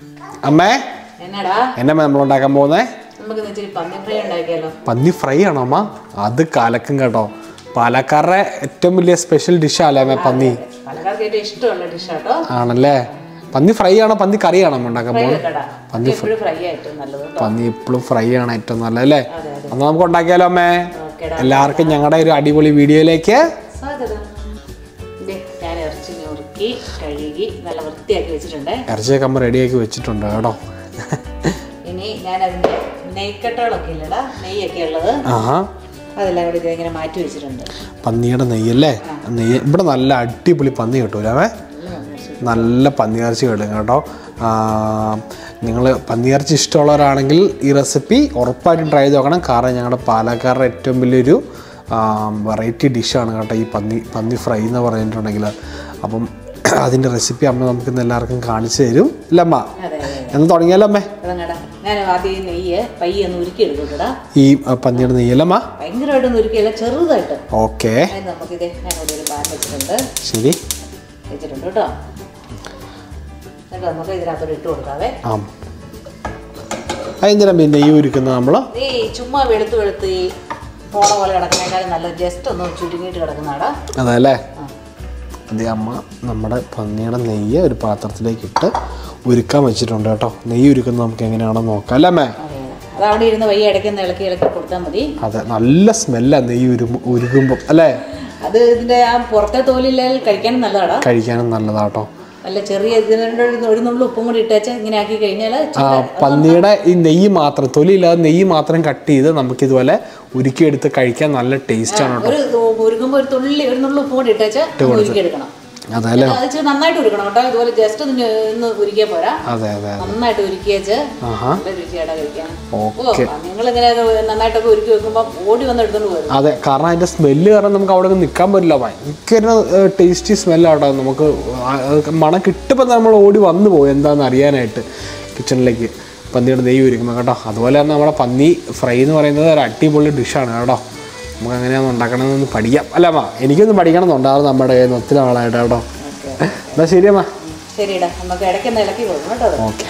അമ്മേ എന്നാടാ എന്നാ നമ്മൾ ഉണ്ടാക്കാൻ പോകുന്നേ നമുക്ക് ഇന്ന് ഇച്ചിരി പന്നി ഫ്രൈ ഉണ്ടാക്കിയാലോ പന്നി ഫ്രൈ ആണോ അമ്മ അത് കലക്കും കേട്ടോ പാലക്കാരുടെ ഏറ്റവും വലിയ സ്പെഷ്യൽ ഡിഷാല്ലേ അമ്മ പന്നി പലക്കാർക്ക് ഏറ്റവും ഇഷ്ടമുള്ള ഡിഷാട്ടോ ആണല്ലേ പന്നി ഫ്രൈ ആണോ പന്നി കറി ആണോ അമ്മ ഉണ്ടാക്കാൻ ഫ്രൈ പോകുന്നത് വെക്കടാ പന്നി എപ്പോഴും ഫ്രൈ ആയിട്ടും നല്ലത് കേട്ടോ പന്നി എപ്പോഴും ഫ്രൈ ആണ് ഏറ്റവും നല്ലത് അല്ലേ അതെ അതെ എന്നാൽ നമുക്ക് ഉണ്ടാക്കിയാലോ അമ്മേ ഓക്കേടാ എല്ലാവർക്കും ഞങ്ങളുടെ ഒരു അടിപൊളി വീഡിയോയിലേക്ക് സ്വാഗതം ദേ, ഞാൻ ഇറച്ചി നുറുക്കി കഴുകി നല്ല വൃത്തിയാക്കി വെച്ചിട്ടുണ്ട് ഇറച്ചിയൊക്കെ അമ്മ റെഡിയാക്കി വെച്ചിട്ടുണ്ട് കേട്ടോ ഇനി ഞാൻ അതിന്റെ നെയ്ക്കട്ടകളൊക്കെ ഇല്ലടാ നെയ്യൊക്കെ ഉള്ളത് ആഹാ അതെല്ലാം കൂടി ഇങ്ങനെ മാറ്റി വെച്ചിട്ടുണ്ട് പന്നിയുടെ നെയ്യല്ലേ നെയ്യ് ഇവിടെ നല്ല അടിപൊളി പന്നി കിട്ടൂലേ നല്ല പന്നിയിറച്ചി കിട്ടും കേട്ടോ നിങ്ങൾ പന്നിയിറച്ചി ഇഷ്ടമുള്ളവരാണെങ്കിൽ ഈ റെസിപ്പി ഉറപ്പായിട്ടും ട്രൈ ചെയ്ത് നോക്കണം കാരണം ഞങ്ങളുടെ പാലക്കാരുടെ ഏറ്റവും വലിയൊരു വെറൈറ്റി ഡിഷാണ് കേട്ടോ ഈ പന്നി പന്നി ഫ്രൈ എന്ന് പറഞ്ഞിട്ടുണ്ടെങ്കിൽ അപ്പം അതിൻ്റെ റെസിപ്പി അമ്മ നമുക്ക് ഇന്ന് എല്ലാവർക്കും കാണിച്ചു തരും അല്ലമ്മ അതെ അതെ എന്ന് തുടങ്ങിയാലോ അമ്മേ തുടങ്ങടാ ഞാൻ ആദ്യം ഈ നെയ്യ് പയ്യെ ഒന്ന് ഉരുക്കി എടുക്കൂടാ ഈ ആ, പന്നിയുടെ നെയ്യല്ലമ്മ ഭയങ്കരമായിട്ടൊന്ന് ഉരുക്കിയല്ല ചെറുതായിട്ട് ഓക്കെ അതിന് നമുക്കിത് ഞാൻ ഇവിടെ ഒരു പാൻ വെച്ചിട്ടുണ്ട് ശരി വെച്ചിട്ടുണ്ട് കേട്ടോ എന്നിട്ട് നമുക്ക് ഇതിനകത്തോട്ട് ഇട്ട് കൊടുക്കാവേ ആ അതെന്തിനാ പിന്നെ നെയ്യ് ഉരുക്കുന്നത് നമ്മൾ ഈ ചുമ്മാ വെളുത്ത് വെളുത്ത് ഈ പോണ പോലെ കിടക്കുന്നേക്കാളും നല്ല ജസ്റ്റ് ഒന്ന് ചുരുങ്ങിയിട്ട് കിടക്കുന്നതാടാ അതല്ലേ ആ. അതേ അമ്മ നമ്മുടെ പന്നിയുടെ നെയ്യ് ഒരു പാത്രത്തിലേക്ക് ഇട്ട് ഉരുക്കാൻ വെച്ചിട്ടുണ്ട് കേട്ടോ നെയ്യ് ഉരുക്കുന്നത് നമുക്ക് എങ്ങനെയാണെന്ന് നോക്കാം അല്ലേ അമ്മേ അതെ അത് അവിടെ ഇരുന്ന് വയ്യ ഇടയ്ക്കൊന്ന് ഇളക്കി ഇളക്കി കൊടുത്താൽ മതി അതെ നല്ല സ്മെല്ലാണ് നെയ്യ് ഉരുമ്പ് ഉരുകുമ്പം അല്ലേ അത് ഇതിന്റെ ആ പുറത്തെ തോലില്ലാൽ കഴിക്കാനും നല്ലതാടാ കഴിക്കാനും നല്ലതാട്ടോ നല്ല ചെറിയ ഇതിനുണ്ട് ഒരു നുള്ളു ഉപ്പും കൂടി ഇട്ടേച്ച് ഇങ്ങനെ ആക്കി കഴിഞ്ഞാൽ ആ പന്നിയുടെ ഈ നെയ്യ് മാത്രം തൊലിയില്ലാതെ നെയ്യ് മാത്രം കട്ട് ചെയ്ത് നമുക്ക് ഇതുപോലെ ഉരുക്കിയെടുത്ത് കഴിക്കാൻ നല്ല ടേസ്റ്റാണ് കേട്ടോ ഒരു ഉരുക്കുമ്പോൾ ഒരു തുള്ളി ഒരു നുള്ളു ഉപ്പും കൂടി ഇട്ടേച്ച് ഉരുക്കി എടുക്കണം അതല്ലേ അത് ഇച്ചിരി നന്നായിട്ട് ഉരുക്കണം കേട്ടോ ഇതുപോലെ ജസ്റ്റ് ഒന്ന് ഒന്ന് ഉരുക്കിയാൽ പോരാ അതെ അതെ നന്നായിട്ട് ഉരുക്കിയേച്ച് ആഹാ നല്ല രുചിയായിട്ടാ കഴിക്കാൻ ഓക്കെ നിങ്ങൾ ഇങ്ങനെ നന്നായിട്ടൊക്കെ ഒരുക്കി വെക്കുമ്പോൾ ഓടി വന്ന് എടുത്തോണ്ട് വരും അതെ കാരണം അതിന്റെ സ്മെല്ല് കാരണം നമുക്ക് അവിടെ നിൽക്കാൻ പറ്റില്ല ഭയങ്കര ടേസ്റ്റി സ്മെല്ലാട്ടോ നമുക്ക് ആ, അത് മണം കിട്ടുമ്പോൾ നമ്മൾ ഓടി വന്നു പോകും എന്താണെന്ന് അറിയാനായിട്ട് കിച്ചണിലേക്ക് പന്നിയുടെ നെയ്യ് ഒരുക്കുമ്പോൾ കേട്ടോ അതുപോലെ തന്നെ നമ്മുടെ പന്നി ഫ്രൈ എന്ന് പറയുന്നത് ഒരു അടിപൊളി ഡിഷാണ് കേട്ടോ നമുക്ക് എങ്ങനെയാണ് ഉണ്ടാക്കണമെന്ന് പഠിക്കാം അല്ല അമ്മ എനിക്കൊന്നും പഠിക്കണം എന്നുണ്ടായിരുന്നു നമ്മുടെ കയ്യിൽ നിന്ന് ഒത്തിരി ആളായിട്ട് കേട്ടോ എന്നാ ശരിയമ്മ ശരിടാ നമുക്ക് ഇടയ്ക്കൊന്ന് ഇളക്കി കൊടുക്കണം കേട്ടോ അത്. ഓക്കെ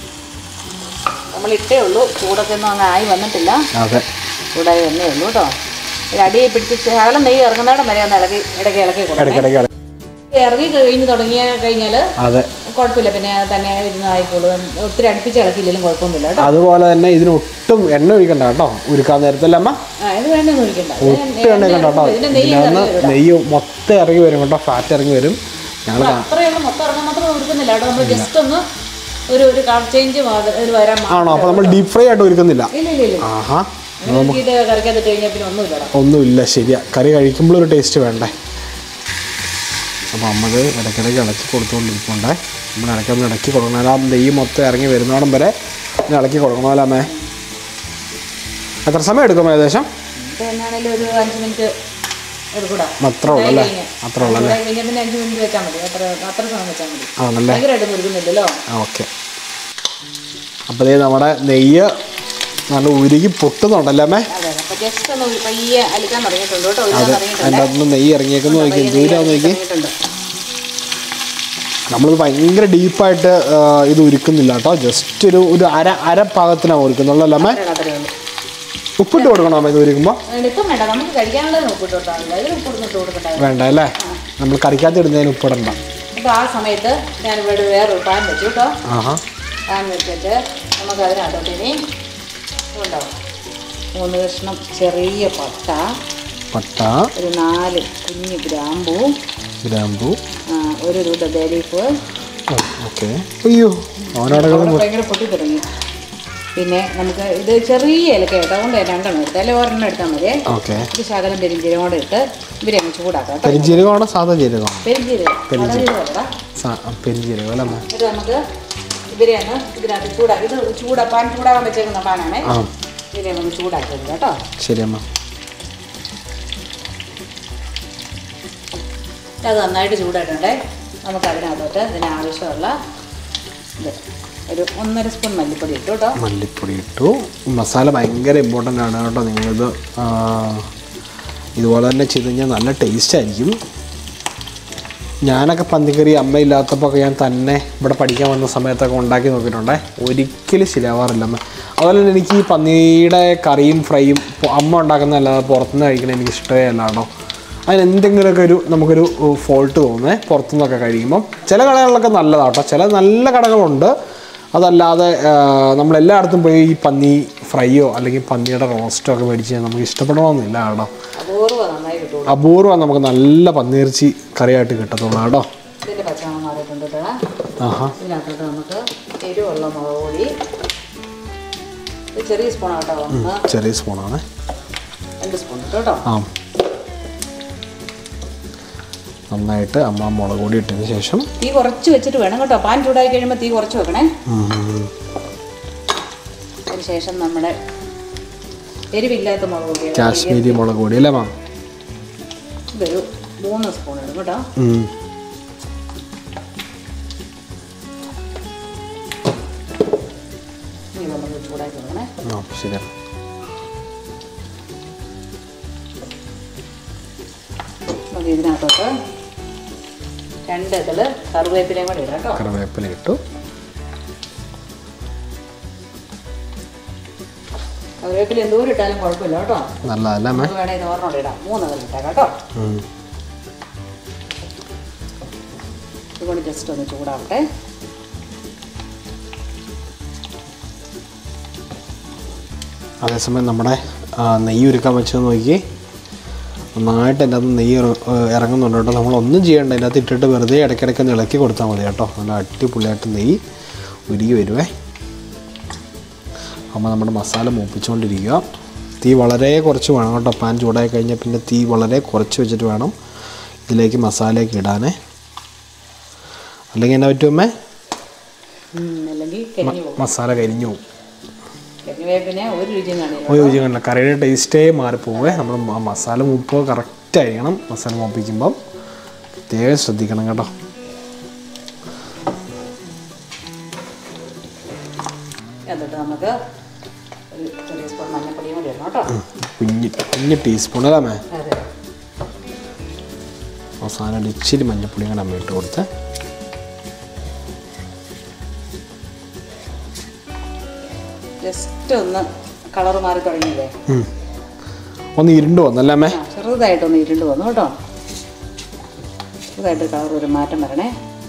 നമ്മൾ ഇട്ടേ ഉള്ളൂ ചൂടൊക്കെ ഒന്നും അങ്ങ് ആയി വന്നിട്ടില്ല അതെ ചൂടായി വന്നേ ഉള്ളൂ കേട്ടോ ഒരു അടിയെ പിടിച്ച് ശകലം നെയ്യ് ഇറങ്ങുന്നിടം വരെ ഒന്ന് ഇളക്കി ഇടയ്ക്ക് ഇളക്കി കൊടുക്കണം ഇടയ്ക്കിടയ്ക്ക് ഇടയ്ക്ക്. ഇറങ്ങി കഴിഞ്ഞ് തുടങ്ങിയ കഴിഞ്ഞാൽ അതെ കുഴപ്പമില്ല പിന്നെ തന്നെ ഇരുന്ന് ആയിക്കോളൂ ഒത്തിരി അടുപ്പിച്ച് ഇളക്കിയില്ലെങ്കിലും കുഴപ്പമൊന്നുമില്ല കേട്ടോ അതുപോലെ തന്നെ ഇതിന് ഒട്ടും എണ്ണ ഒഴിക്കണ്ട കേട്ടോ ഉരുക്കാൻ നേരത്തല്ലേ അമ്മ ആ ഇത് വേണ്ട ഒഴിക്കണ്ട ഒട്ടും എണ്ണ ഒഴിക്കണ്ട കേട്ടോ ഇതിന്റെ നെയ്യ് ഇതിനകത്ത് നെയ്യ് മൊത്തം ഇറങ്ങി വരും കേട്ടോ ഫാറ്റ് ഇറങ്ങി വരും ഞങ്ങൾ അത്രയുള്ള മൊത്തം ഇറങ്ങാൻ മാത്രം ഉരുക്കുന്നില്ല കേട്ടോ നമ്മൾ ജസ്റ്റ് ഒന്ന് ഒരു ഒരു കളർ ചേഞ്ച് ഒരു വരാൻ മാത്രം. ആണോ അപ്പോൾ നമ്മൾ ഡീപ് ഫ്രൈ ആയിട്ട് ഒരുക്കുന്നില്ല ഇല്ല ഇല്ല ഇല്ല ആഹാ അങ്ങനെ ഇത് കറിക്കകത്തിട്ട് കഴിഞ്ഞാൽ പിന്നെ ഒന്നുമില്ലടാ ഒന്നുമില്ല ശരിയാ കറി കഴിക്കുമ്പോൾ ഒരു ടേസ്റ്റ് വേണ്ടേ അപ്പോൾ അമ്മത് ഇടയ്ക്കിടയ്ക്ക് ഇളക്കി കൊടുത്തുകൊണ്ടിരിപ്പുണ്ടേ നമ്മൾ ഇടയ്ക്കൊന്ന് ഇടയ്ക്ക് കൊടുക്കണം ആ നെയ്യ് മൊത്തം ഇറങ്ങി വരുന്നോടം വരെ ഒന്ന് ഇളക്കി കൊടുക്കണമല്ലോ അമ്മേ എത്ര സമയം എടുക്കും ഏകദേശം ഇപ്പൊ എന്നാണേലും ഒരു അഞ്ച് മിനിറ്റ് എടുക്കൂടാ അത്രേ ഉള്ളൂ അല്ലേ അത്രേ ഉള്ളൂ ചൂടായി കഴിഞ്ഞാൽ പിന്നെ അഞ്ച് മിനിറ്റ് വെച്ചാൽ മതി അത്ര അത്ര സമയം വെച്ചാൽ മതി ആണല്ലേ ഭയങ്കരമായിട്ട് മുരുകുന്നില്ലല്ലോ ആ ഓക്കെ അപ്പോൾ ദേ നമ്മുടെ നെയ്യ് നല്ല ഉരുകി പൊട്ടുന്നുണ്ടല്ലേ അമ്മേ അതെ അപ്പൊ ജസ്റ്റ് ഒന്ന് ഒരു പയ്യെ അലിക്കാൻ തുടങ്ങിയിട്ടുണ്ട് കേട്ടോ ഒഴിക്കാൻ തുടങ്ങിയിട്ടുണ്ട് അതിൻ്റെ അകത്തുനിന്ന് നെയ്യ് ഇറങ്ങിയേക്കുന്നു നോക്കി പയ്യെ ദൂരം നോക്കി തുടങ്ങിയിട്ടുണ്ട് നമ്മൾ ഭയങ്കര ഡീപ്പായിട്ട് ഇത് ഉരുക്കുന്നില്ല കേട്ടോ ജസ്റ്റ് ഒരു ഒരു അര അര പാകത്തിനാണ് ഉരുക്കുന്നുള്ളൂ അമ്മേ അത്രേ അത്രേ ഉള്ളൂ ഉപ്പിട്ട് കൊടുക്കണോ അമ്മ ഇത് ഉരുക്കുമ്പോൾ ഇപ്പം വേണ്ട നമുക്ക് കഴിക്കാനുള്ളത് ഉപ്പിട്ട് കൊടുത്താൽ മതി അതിൽ ഉപ്പിടുന്നിട്ട് കൊടുക്കണ്ടായിരുന്നു വേണ്ട അല്ലേ നമ്മൾ കറിക്കകത്ത് ഇടുന്നതിന് ഉപ്പിടണ്ട അപ്പോൾ ആ സമയത്ത് ഞാൻ ഇവിടെ വേറൊരു പാൻ വെച്ചു കേട്ടോ ആഹാ പാൻ വെച്ചിട്ട് നമുക്ക് അതിനകത്തോട്ട് ഇനി ഉണ്ടാവും മൂന്ന് കഷ്ണം ചെറിയ പട്ട പട്ട ഒരു നാല് കുഞ്ഞ് ഗ്രാമ്പൂ ഗ്രാമ്പു ആ, ഒരു രൂപ ബേലീഫ് ഓക്കെ അയ്യോ അവനോടെ അവിടെ ഭയങ്കര പൊട്ടി തുടങ്ങി പിന്നെ നമുക്ക് ഇത് ചെറിയ ഇലക്ക കേട്ടോ അതുകൊണ്ട് രണ്ടെണ്ണം എടുത്ത് അല്ലെങ്കിൽ ഒരെണ്ണം എടുത്താൽ മതി ഓക്കെ ഒരു ശകലം പെരിഞ്ചീരം കൂടെ ഇട്ട് ഇവരെ അങ്ങ് ചൂടാക്കാം കേട്ടോ പെരിഞ്ജീരകമാണോ സാധാ ജീരകമാണോ പെരിഞ്ചീരകം വളരെ സാ പെരിഞ്ജീരകം അല്ലേ അമ്മ ഇത് നമുക്ക് ഇവരെ ഒന്ന് ഇതിനകത്ത് ചൂടാക്കി ഇത് ചൂടാ പാൻ ചൂടാകാൻ വെച്ചേക്കുന്ന പാനാണ് ആ ഇതിനെ നമുക്ക് ചൂടാക്കി എടുക്കാം കേട്ടോ ശരി അമ്മ അത് നന്നായിട്ട് ചൂടായിട്ടുണ്ടേ നമുക്ക് അതിനകത്തോട്ട് ഇതിന് ആവശ്യമുള്ള ഇത് ഒരു ഒന്നര സ്പൂൺ മല്ലിപ്പൊടി ഇട്ടു കേട്ടോ മല്ലിപ്പൊടി ഇട്ടു മസാല ഭയങ്കര ഇമ്പോർട്ടൻ്റ് ആണ് കേട്ടോ നിങ്ങളിത് ആ, ഇതുപോലെ തന്നെ ചെയ്ത് കഴിഞ്ഞാൽ നല്ല ടേസ്റ്റ് ആയിരിക്കും ഞാനൊക്കെ പന്നിക്കറി അമ്മ ഇല്ലാത്തപ്പോൾ ഒക്കെ ഞാൻ തന്നെ ഇവിടെ പഠിക്കാൻ വന്ന സമയത്തൊക്കെ ഉണ്ടാക്കി നോക്കിയിട്ടുണ്ടേ ഒരിക്കലും ശരിയാവാറില്ല അമ്മ അതുപോലെ തന്നെ എനിക്ക് ഈ പന്നിയുടെ കറിയും ഫ്രൈയും പൊ- അമ്മ ഉണ്ടാക്കുന്നതല്ലാതെ പുറത്തുനിന്ന് കഴിക്കണ എനിക്ക് ഇഷ്ടമേ അല്ല കേട്ടോ അതിന് എന്തെങ്കിലുമൊക്കെ ഒരു നമുക്കൊരു ഫോൾട്ട് തോന്നുന്നേ പുറത്തുനിന്നൊക്കെ കഴിക്കുമ്പം ചില കടകളിലൊക്കെ നല്ലതാണ് കേട്ടോ ചില നല്ല കടകളുണ്ട് അതല്ലാതെ ആ, നമ്മളെല്ലായിടത്തും പോയി ഈ പന്നി ഫ്രൈയോ അല്ലെങ്കിൽ പന്നിയുടെ റോസ്റ്റോ ഒക്കെ മേടിച്ച് കഴിഞ്ഞാൽ നമുക്ക് ഇഷ്ടപ്പെടണമെന്നില്ല കേട്ടോ അപൂർവം നന്നായി കിട്ടുള്ളൂ അപൂർവം നമുക്ക് നല്ല പന്നിയിറച്ചി കറിയായിട്ട് കിട്ടത്തുള്ളൂ കേട്ടോ ഇതിൻ്റെ പച്ചമണം മാറിയിട്ടുണ്ട് കേട്ടോ ആഹാ ഇതിനകത്തോട്ട് നമുക്ക് എരിവുള്ള മുളക് പൊടി ഒരു ചെറിയ സ്പൂണാണ് കേട്ടോ ഒന്ന് ചെറിയ സ്പൂണാണ് രണ്ട് സ്പൂൺ ഇട്ടു കേട്ടോ ആ നന്നായിട്ട് അമ്മ മുളക് പൊടി ഇട്ടതിന് ശേഷം തീ കുറച്ച് വെച്ചിട്ട് വേണം കേട്ടോ പാൻ ചൂടായി കഴിയുമ്പോൾ തീ കുറച്ച് വെക്കണേ ഉം, ഉം, അതിന് ശേഷം നമ്മുടെ എരിവില്ലാത്ത മുളക് പൊടി കാശ്മീരി മുളക് പൊടി അല്ലേ മാം ഇതൊരു മൂന്ന് സ്പൂൺ ഇടും കേട്ടോ ഉം. ഇനി നമുക്ക് ചൂടാക്കി വെക്കണേ ആ ശരിയാണ് നമുക്ക് ഇതിനകത്തോട്ട് രണ്ട് ഇതില് കറിവേപ്പിലയും കൂടെ ഇടാം കേട്ടോ കറിവേപ്പില ഇട്ടു കറിവേപ്പില എന്തോരം ഇട്ടാലും കുഴപ്പമില്ല കേട്ടോ നല്ലതല്ലേ അമ്മേ നമുക്ക് വേണേൽ ഇത് ഒരെണ്ണം ഇടാം മൂന്ന് കറി ഇട്ടാം കേട്ടോ ഉം. ഇതുകൊണ്ട് ജസ്റ്റ് ഒന്ന് ചൂടാവട്ടെ അതേസമയം നമ്മുടെ ആ, നെയ്യ് ഉരുക്കാൻ വെച്ചത് നോക്കി നന്നായിട്ട് അതിൻ്റെ അകത്ത് നെയ്യ് ഇറ- ഏഹ് ഇറങ്ങുന്നുണ്ട് കേട്ടോ നമ്മളൊന്നും ചെയ്യണ്ട അതിൻ്റെ അകത്ത് ഇട്ടിട്ട് വെറുതെ ഇടയ്ക്കിടയ്ക്ക് ഒന്ന് ഇളക്കി കൊടുത്താൽ മതി കേട്ടോ നല്ല അടിപൊളിയായിട്ട് നെയ്യ് ഉരുകി വരുവേ അപ്പോൾ നമ്മുടെ മസാല മൂപ്പിച്ചുകൊണ്ടിരിക്കുക തീ വളരെ കുറച്ച് വേണം കേട്ടോ പാൻ ചൂടായി കഴിഞ്ഞാൽ പിന്നെ തീ വളരെ കുറച്ച് വെച്ചിട്ട് വേണം ഇതിലേക്ക് മസാലയൊക്കെ ഇടാനേ അല്ലെങ്കിൽ എന്നാ പറ്റുമേ ഉം, അല്ലെങ്കിൽ കരിഞ്ഞു പോകും മസാല കരിഞ്ഞു പോകും കരിവേപ്പിനെ ഒരു രുചിയും കാണില്ല ഒരു രുചി കണ്ടില്ല കറിയുടെ ടേസ്റ്റേ മാറിപ്പോവേ നമ്മൾ മ- മസാല മൂപ്പ് കറക്റ്റ് ആയിരിക്കണം മസാല മൂപ്പിക്കുമ്പം പ്രത്യേകം ശ്രദ്ധിക്കണം കേട്ടോ എന്നിട്ട് നമുക്ക് ഒരു ചെറിയ സ്പൂൺ മഞ്ഞപ്പൊടിയും കൂടി ഇടണം കേട്ടോ കുഞ്ഞ് കുഞ്ഞ് ടീസ്പൂൺ അല്ലേ മേ അതെ അവസാനം ഒരു ഇച്ചിരി മഞ്ഞപ്പൊടിയും കൂടെ അമ്മ ഇട്ട് കൊടുത്ത് ജസ്റ്റ് ഒന്ന് കളർ മാറി തുടങ്ങിയില്ലേ ഉം. ഒന്ന് ഇരുണ്ട് വന്നല്ലേ അമ്മേ ആ ചെറുതായിട്ടൊന്ന് ഇരുണ്ട് വന്നു കേട്ടോ ചെറുതായിട്ട് കളർ ഒരു മാറ്റം വരണേ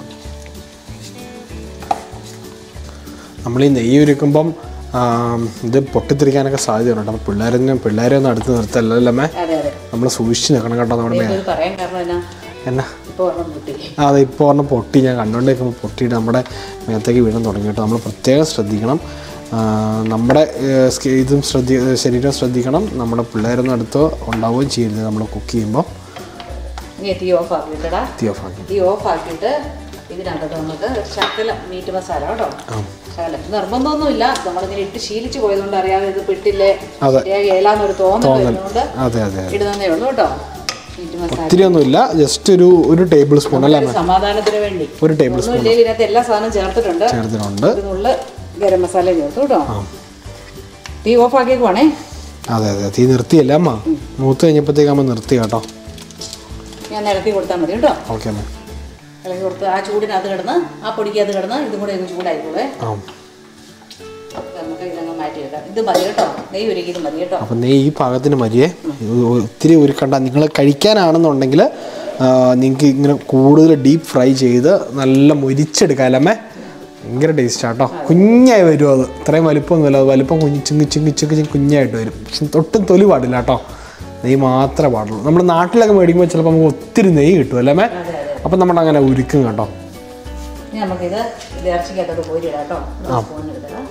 നമ്മൾ ഈ നെയ്യ് ഉരുക്കുമ്പം ആ, ഇത് പൊട്ടിത്തെറിക്കാനൊക്കെ സാധ്യതയുണ്ട് അപ്പോൾ പിള്ളേരെ പിള്ളേരെ ഒന്നും അടുത്ത് നിർത്തല്ലേ അമ്മേ അതെ അതെ നമ്മൾ സൂക്ഷിച്ച് നിൽക്കണം കേട്ടോ നമ്മുടെ മേ ഇത് പറയാൻ കാരണം എന്നാ എന്നാ ഇപ്പോൾ ഒരെണ്ണം കിട്ടി ആ, അതെ ഇപ്പോൾ പറഞ്ഞ പൊട്ടി ഞാൻ കണ്ടുകൊണ്ട് നിൽക്കുമ്പോൾ പൊട്ടിയിട്ട് നമ്മുടെ മേത്തേക്ക് വീണും തുടങ്ങി കേട്ടോ നമ്മൾ പ്രത്യേകം ശ്രദ്ധിക്കണം ആ, നമ്മുടെ ഏഹ്, സ്കി- ഇതും ശ്രദ്ധി ശരീരം ശ്രദ്ധിക്കണം നമ്മുടെ പിള്ളേരൊന്നും അടുത്ത് ഉണ്ടാവുകയും ചെയ്യരുത് നമ്മൾ കുക്ക് ചെയ്യുമ്പോൾ ഇനി തീ ഓഫ് ആക്കിയിട്ടടാ തീ ഓഫാക്കി തീ ഓഫ് ആക്കിയിട്ട് ഇതിനകത്തോട്ട് നമുക്ക് ഒരു ശകലം മീറ്റ് മസാല കേട്ടോ ശകലം നിർബന്ധമൊന്നുമില്ല നമ്മളിങ്ങനെ ഇട്ട് ശീലിച്ച് പോയതുകൊണ്ട് അറിയാതെ ഇത് പെട്ടില്ലേ അതെ. ശരിയായി ഏലാന്നൊരു തോന്നൽ വരുന്നതുകൊണ്ട് അതെ അതെ അതെ ഇടുന്നതേ ഉള്ളൂ കേട്ടോ മീറ്റ് മസാല ഒത്തിരി ഒന്നുമില്ല ജസ്റ്റ് ഒരു ഒരു ടേബിൾ സ്പൂൺ അല്ലേ ഒരു സമാധാനത്തിന് വേണ്ടി ഒരു ടേബിൾ സ്പൂൺ ഒന്നുമില്ലെങ്കിൽ ഇതിനകത്ത് എല്ലാ സാധനവും ചേർത്തിട്ടുണ്ട് ചേർത്തിട്ടുണ്ട് ഇതിനുള്ള ഗരം മസാല ചേർത്തു കേട്ടോ തീ ഓഫ് ആക്കിയേക്കുവാണേ അതെ അതെ തീ നിർത്തിയല്ല അമ്മ മൂത്ത് കഴിഞ്ഞപ്പോഴത്തേക്ക് അമ്മ നിർത്തി കേട്ടോ ഞാൻ ഇളക്കി കൊടുത്താൽ മതി കേട്ടോ ഓക്കെ അമ്മ ഇളക്കി കൊടുത്ത് ആ ചൂടിനകത്ത് കിടന്ന് ആ പൊടിക്കകത്ത് കിടന്ന് ഇതും കൂടെ ഒന്ന് ചൂടായിക്കോളേ ആ നമുക്ക് ഇതങ്ങ് മാറ്റി വെക്കാം ഇത് മതി കേട്ടോ നെയ്യ് ഒരുക്കിയത് മതി കേട്ടോ അപ്പം നെയ്യ് ഈ പാകത്തിന് മതിയേ ഇത് ഒത്തിരി ഉരുക്കണ്ട നിങ്ങൾ കഴിക്കാനാണെന്നുണ്ടെങ്കിൽ നിങ്ങൾക്ക് ഇങ്ങനെ കൂടുതൽ ഡീപ്പ് ഫ്രൈ ചെയ്ത് നല്ല മൊരിച്ചെടുക്കാം അല്ലമ്മേ ഭയങ്കര ടേസ്റ്റാണ് കേട്ടോ കുഞ്ഞായി വരും അത് ഇത്രയും വലിപ്പമൊന്നുമില്ല അത് വലിപ്പം കുഞ്ഞ് ചിങ്ങി ചിങ്ങി ചിങ്ങി ചിങ്ങി കുഞ്ഞായിട്ട് വരും പക്ഷെ ഒട്ടും തൊലി പാടില്ല കേട്ടോ നെയ്യ് മാത്രമേ പാടുള്ളൂ നമ്മുടെ നാട്ടിലൊക്കെ മേടിക്കുമ്പോൾ ചിലപ്പോൾ നമുക്ക് ഒത്തിരി നെയ്യ് കിട്ടും അല്ലേ മേ അതെ അതെ അപ്പം നമ്മൾ അങ്ങനെ ഉരുക്കും കേട്ടോ ഇനി നമുക്കിത് ഇത് ഇറച്ചിക്കകത്തോട്ട് കോരിയിടാം കേട്ടോ സ്പൂണിന് എടുക്കാം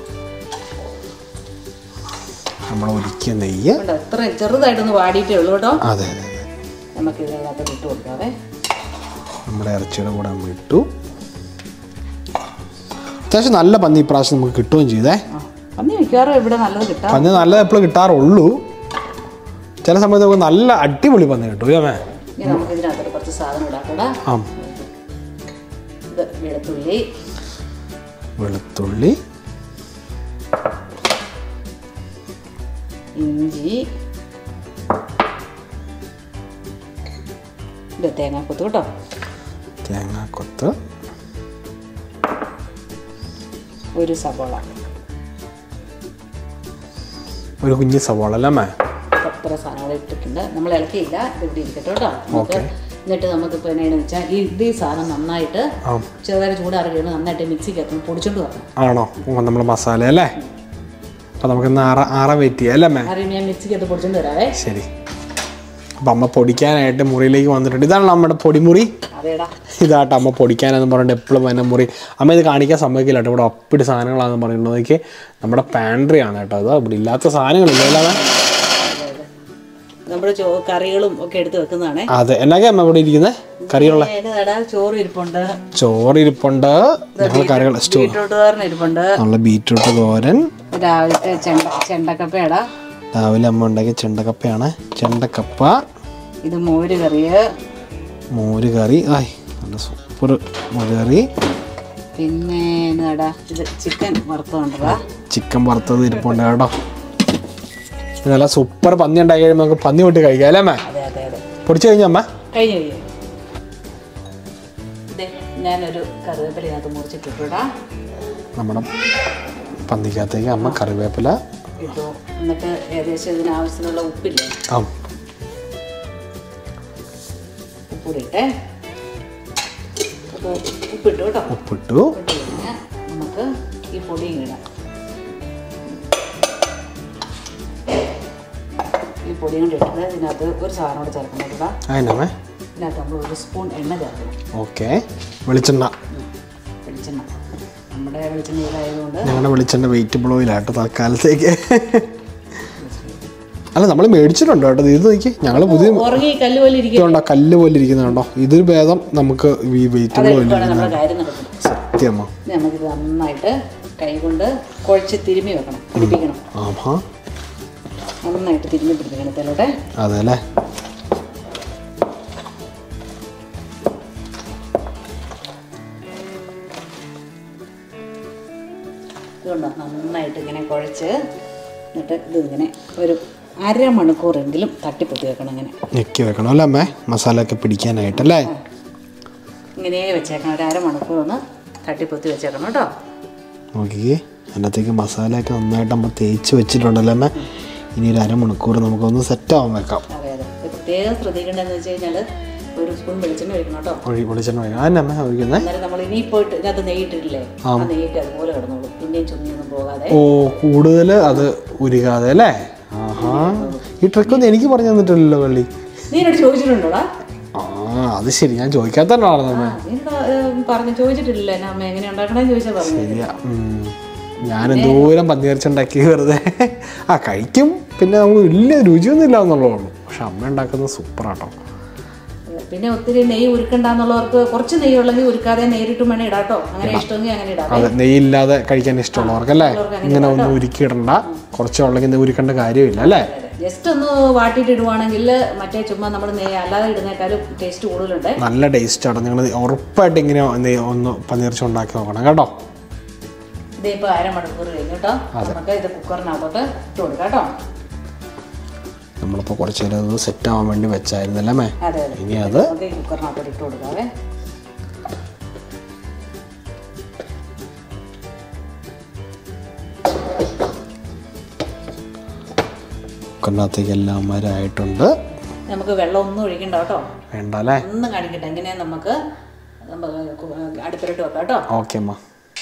നമ്മൾ ഉരുക്കിയ നെയ്യ് കേട്ടോ ഇത്ര ചെറുതായിട്ടൊന്ന് വാടിയിട്ടേ ഉള്ളൂ കേട്ടോ അതെ അതെ അതെ നമുക്ക് ഇതിനകത്ത് ഇട്ട് കൊടുക്കാവേ നമ്മുടെ ഇറച്ചിയുടെ കൂടെ നമ്മൾ ഇട്ടു അത്യാവശ്യം നല്ല പന്നി ഇപ്രാവശ്യം നമുക്ക് കിട്ടുകയും ചെയ്തേ ആ പന്നി മിക്കവാറും ഇവിടെ നല്ലത് കിട്ടാം പന്നി നല്ലത് എപ്പോഴും കിട്ടാറുള്ളൂ ചില സമയത്ത് നമുക്ക് നല്ല അടിപൊളി പന്നി കിട്ടും ഇല്ലേ ഇനി നമുക്ക് ഇതിനകത്തോട്ട് കുറച്ച് സാധനം ഇടാം കേട്ടോ ആ ഇത് വെളുത്തുള്ളി വെളുത്തുള്ളി ഇഞ്ചി ഇത് തേങ്ങാക്കൊത്ത് കേട്ടോ തേങ്ങ ഒരു സബോള ഒരു കുഞ്ഞ് സവാള അല്ലേ അമ്മേ ഇത്ര സാധനങ്ങൾ ഇട്ടിട്ടുണ്ട് നമ്മൾ ഇളക്കിയില്ല ഇത് ഇവിടെ ഇരിക്കട്ടെ കേട്ടോ നമുക്ക് എന്നിട്ട് നമുക്ക് ഇപ്പോൾ എന്നാന്ന് വെച്ചാൽ ഈ ഇത് ഈ സാധനം നന്നായിട്ട് ആ ചെറുതായിട്ട് ചൂടാറി കഴിയുമ്പോൾ നന്നായിട്ട് മിക്സിക്കകത്ത് പൊടിച്ചോണ്ട് വരണം ആണോ നമ്മൾ മസാല അല്ലേ അപ്പം നമുക്കിന്ന് ആറ ആറ വെയിറ്റ് ചെയ്യാം അല്ലേ അമ്മേ അറിയുമ്പോൾ ഞാൻ മിക്സിക്കകത്ത് പൊടിച്ചോണ്ട് വരാവേ ശരി അപ്പം അമ്മ പൊടിക്കാനായിട്ട് മുറിയിലേക്ക് വന്നിട്ടുണ്ട് ഇതാണ് നമ്മുടെ പൊടിമുറി അതേടാ ഇതാട്ടോ അമ്മ പൊടിക്കാനെന്ന് പറഞ്ഞിട്ട് എപ്പോഴും എന്നെ മുറി അമ്മ ഇത് കാണിക്കാൻ സമ്മതിക്കില്ല കേട്ടോ ഇവിടെ ഒപ്പിടി സാധനങ്ങളാണെന്ന് പറയുന്നത് നമ്മുടെ പാൻട്രി ആണ് കേട്ടോ അത് ഇവിടെ ഇല്ലാത്ത സാധനങ്ങളില്ല അല്ലാതെ നമ്മുടെ ചോ കറികളും ഒക്കെ എടുത്ത് വെക്കുന്നതാണേ അതെ എന്നൊക്കെ അമ്മ ഇവിടെ ഇരിക്കുന്നത് കറിയുള്ള ഏതാടാ ചോറ് ഇരിപ്പുണ്ട് ചോറ് ഇരിപ്പുണ്ട് ഞങ്ങൾ കറികൾ സ്റ്റോ ബീട്രൂട്ട് തോരൻ ഇരിപ്പുണ്ട് നമ്മളെ ബീറ്റ്റൂട്ട് തോരൻ രാവിലത്തെ ചെണ്ട ചെണ്ടക്കപ്പയടാ രാവിലെ അമ്മ ഉണ്ടാക്കിയ ചെണ്ടക്കപ്പയാണ് ചെണ്ടക്കപ്പ ഇത് മോര് കറിയ് മോര് കറി ആയ് നല്ല സൂപ്പർ മോര് കറി പിന്നെ എന്നാടാ ഇത് ചിക്കൻ വറുത്തുകൊണ്ടതാ ചിക്കൻ വറുത്തത് ഇരിപ്പുണ്ട് കേട്ടോ ഇത് നല്ല സൂപ്പർ പന്നി ഉണ്ടാക്കി കഴിയുമ്പോൾ നമുക്ക് പന്നി വിട്ട് കഴിക്കാം അല്ലേ അമ്മ അതെ അതെ അതെ പൊടിച്ചു കഴിഞ്ഞ അമ്മ കഴിഞ്ഞു കഴിഞ്ഞു ഇതേ ഞാനൊരു കറിവേപ്പിലതിനകത്ത് മുറിച്ചിട്ടിട്ടുടാ നമ്മുടെ പന്നിക്കകത്തേക്ക് അമ്മ കറിവേപ്പില ഇട്ടു എന്നിട്ട് ഏകദേശം ഇതിനാവശ്യത്തിനുള്ള ഉപ്പില്ലേ ആ ഉപ്പൂടി ഇട്ടേ ഉപ്പ് ഉപ്പിട്ടു കേട്ടോ ഉപ്പിട്ടു ഇട്ട് കഴിഞ്ഞാൽ നമുക്ക് ഈ പൊടിയും ഇടാം ഈ പൊടിയും കൂടി ഇട്ടിട്ട് ഇതിനകത്ത് ഒരു സാധനം കൂടെ ചേർക്കണം കേട്ടോ അതിനമ്മേ ഇതിനകത്ത് നമ്മൾ ഒരു സ്പൂൺ എണ്ണ ചേർക്കണം ഓക്കെ വെളിച്ചെണ്ണ വെളിച്ചെണ്ണ നമ്മുടെ വെളിച്ചെണ്ണ ഇതായതുകൊണ്ട് ഞങ്ങളുടെ വെളിച്ചെണ്ണ വെയിറ്റബിൾ ഓയിലാട്ടോ തൽക്കാലത്തേക്ക് അല്ല നമ്മൾ മേടിച്ചിട്ടുണ്ട് കേട്ടോ ഇത് നോക്കി ഞങ്ങൾ പുതിയ ഉറങ്ങി കല്ല് പോലെ ഇരിക്കും ഇതുണ്ടോ കല്ല് പോലെ ഇരിക്കുന്നുണ്ടോ ഇതൊരു ഭേദം നമുക്ക് ഈ വെയിറ്റബിൾ ഓയിൽ അതെടുക്കുകയാണ് നമ്മുടെ കാര്യം നടക്കുന്നത് സത്യമോ ഇനി നമുക്കിത് നന്നായിട്ട് കൈ കൊണ്ട് കുഴച്ച് തിരുമ്മി വെക്കണം പിടിപ്പിക്കണം ആഹാ നന്നായിട്ട് തിരുമ്മി പിടിപ്പിക്കണം ഇതിലൂടെ അതെ അല്ലേ ഇതുകൊണ്ടോ നന്നായിട്ട് ഇങ്ങനെ കുഴച്ച് എന്നിട്ട് ഇത് ഇങ്ങനെ ഒരു അരമണിക്കൂറെങ്കിലും തട്ടിപ്പൊത്തി വെക്കണം ഇങ്ങനെ ഞെക്കി വെക്കണം അല്ലേ അമ്മേ മസാല ഒക്കെ പിടിക്കാനായിട്ടല്ലേ ഇങ്ങനെ വെച്ചേക്കണം ഒരു അരമണിക്കൂർ ഒന്ന് തട്ടിപ്പൊത്തി വെച്ചേക്കണം കേട്ടോ നോക്കിക്കേ അതിനകത്തേക്ക് മസാലയൊക്കെ നന്നായിട്ട് നമ്മൾ തേച്ച് വെച്ചിട്ടുണ്ടല്ലോ അമ്മേ ഇനി ഒരു അരമണിക്കൂർ നമുക്കൊന്ന് സെറ്റ് ആവാൻ വെക്കാം അതെ അതെ ഇത് പ്രത്യേകം ശ്രദ്ധിക്കേണ്ടതെന്ന് വെച്ച് കഴിഞ്ഞാൽ ഒരു സ്പൂൺ വെളിച്ചെണ്ണ ഒഴിക്കണം കേട്ടോ ഒഴി വെളിച്ചെണ്ണ ഒഴിക്കണം അതന്നെ അമ്മ ഒഴിക്കുന്നത് അന്നേരം നമ്മൾ ഇനി പോയിട്ട് ഇതിനകത്ത് നെയ്യിട്ടിട്ടില്ലേ ആ നെയ്യൊക്കെ അതുപോലെ കിടന്നോളൂ പിന്നെയും ചുങ്ങിയൊന്നും പോകാതെ ഓ കൂടുതൽ അത് ഉരുകാതെ അല്ലേ ആഹാ ഈ ട്രിക്കൊന്നും എനിക്ക് പറഞ്ഞു തന്നിട്ടില്ലല്ലോ വള്ളി നീ എന്നോട് ചോദിച്ചിട്ടുണ്ടോടാ ആ അത് ശരി ഞാൻ ചോദിക്കാത്തതാണ് നമ്മ ആ നീ എന്നോട്, ഏം, പറഞ്ഞു ചോദിച്ചിട്ടില്ല എന്നാ അമ്മ എങ്ങനെ ഉണ്ടാക്കണമെന്ന് ചോദിച്ചാൽ പറഞ്ഞു ശരിയാ ഉം. ഞാൻ എന്തോരം പന്നിയിറച്ചുണ്ടാക്കി വെറുതെ ആ കഴിക്കും പിന്നെ നമുക്ക് വലിയ രുചിയൊന്നും ഇല്ല എന്നുള്ളൂ പക്ഷെ അമ്മ ഉണ്ടാക്കുന്നത് സൂപ്പറാട്ടോ പിന്നെ ഒത്തിരി നെയ്യ് ഉരുക്കണ്ടെന്നുള്ളവർക്ക് കുറച്ച് നെയ്യ് ഉള്ളെങ്കിൽ ഉരുക്കാതെ നേരിട്ടും വേണേ ഇടാട്ടോ അങ്ങനെ ഇഷ്ടമെങ്കിൽ അങ്ങനെ ഇടാം അതെ നെയ്യില്ലാതെ കഴിക്കാൻ ഇഷ്ടമുള്ളവർക്കല്ലേ ഇങ്ങനെ ഒന്നും ഉരുക്കിയിടണ്ട കുറച്ച് ഉള്ളെങ്കിൽ ഉരുക്കേണ്ട കാര്യമില്ല അല്ലേ ജസ്റ്റ് ഒന്ന് വാട്ടിയിട്ട് ഇടുവാണെങ്കിൽ മറ്റേ ചുമ്മാ നമ്മൾ നെയ്യ് അല്ലാതെ ഇടുന്നേക്കാളും ടേസ്റ്റ് കൂടുതലുണ്ട് നല്ല ടേസ്റ്റാണ് നിങ്ങൾ ഉറപ്പായിട്ട് ഇങ്ങനെ നെയ്യ് ഒന്ന് പന്നിയിറച്ചി ഉണ്ടാക്കി നോക്കണം കേട്ടോ ഇത് ഇപ്പോൾ അരമണിക്കൂർ കഴിഞ്ഞു കേട്ടോ നമുക്ക് ഇത് കുക്കറിനകത്തോട്ട് ഇട്ട് കൊടുക്കാം കേട്ടോ നമ്മളിപ്പോൾ കുറച്ച് നേരം അത് സെറ്റ് ആവാൻ വേണ്ടി വെച്ചായിരുന്നല്ലേ മേ അതെ അതെ ഇനി അത് നമുക്ക് ഈ കുക്കറിനകത്തോട്ട് ഇട്ട് കൊടുക്കാവേ കുക്കറിനകത്തേക്ക് എല്ലാം മരമായിട്ടുണ്ട് നമുക്ക് വെള്ളം ഒന്നും ഒഴിക്കണ്ട കേട്ടോ വേണ്ട അല്ലേ ഒന്നും കാണിക്കട്ടെ എങ്ങനെ നമുക്ക് നമുക്ക് കു- അടുപ്പിലിട്ട് വെക്കാം കേട്ടോ ഓക്കെ അമ്മ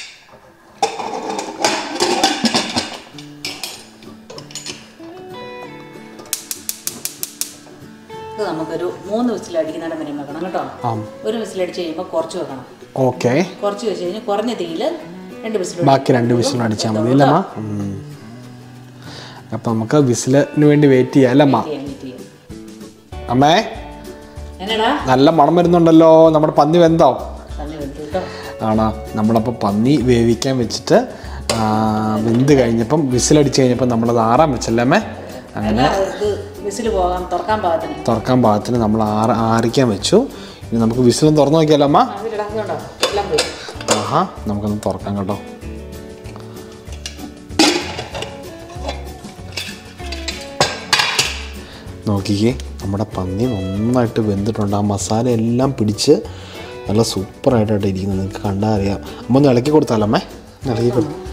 ഇത് നമുക്കൊരു മൂന്ന് വിസിലടിക്കുന്നിടം വരെ വെക്കണം കേട്ടോ ആ ഒരു വിസിലടിച്ച് കഴിയുമ്പോൾ കുറച്ച് വെക്കണം ഓക്കെ കുറച്ച് വെച്ച് കഴിഞ്ഞാൽ കുറഞ്ഞ തീയിൽ രണ്ട് വിസിൽ ബാക്കി രണ്ട് വിസിലും അടിച്ചാൽ മതി അല്ലേ അമ്മ ഉം. അപ്പം നമുക്ക് വിസിലിന് വേണ്ടി വെയിറ്റ് ചെയ്യാം അല്ലേ അമ്മ ചെയ്യാൻ പറ്റിയ അമ്മേ എന്നടാ നല്ല മണം വരുന്നുണ്ടല്ലോ നമ്മുടെ പന്നി വെന്തോ തന്നെ വെന്തു കേട്ടോ ആണോ നമ്മളപ്പോൾ പന്നി വേവിക്കാൻ വെച്ചിട്ട് ആ, വെന്ത് കഴിഞ്ഞപ്പം വിസിലടിച്ച് കഴിഞ്ഞപ്പം നമ്മളത് ആറാൻ വെച്ചല്ലേ അമ്മേ അല്ല ഇത് വിസിൽ പോകാൻ തുറക്കാൻ പാകത്തിന് തുറക്കാൻ പാകത്തിന് നമ്മൾ ആറ് ആറിക്കാൻ വെച്ചു ഇനി നമുക്ക് വിസിലും തുറന്നു നോക്കിയാലോ അമ്മ അതിലിടാ ഇതുണ്ടോ എല്ലാം പോയി ആഹാ നമുക്കൊന്ന് തുറക്കാം കേട്ടോ നോക്കിക്കേ നമ്മുടെ പന്നി നന്നായിട്ട് വെന്തിട്ടുണ്ട് ആ മസാല എല്ലാം പിടിച്ച് നല്ല സൂപ്പറായിട്ടാണ് ഇരിക്കുന്നത് നിങ്ങൾക്ക് കണ്ടാൽ അറിയാം അമ്മ ഒന്ന് ഇളക്കി കൊടുത്താലോ അമ്മേ ഒന്ന് ഇളക്കി കൊടുത്തു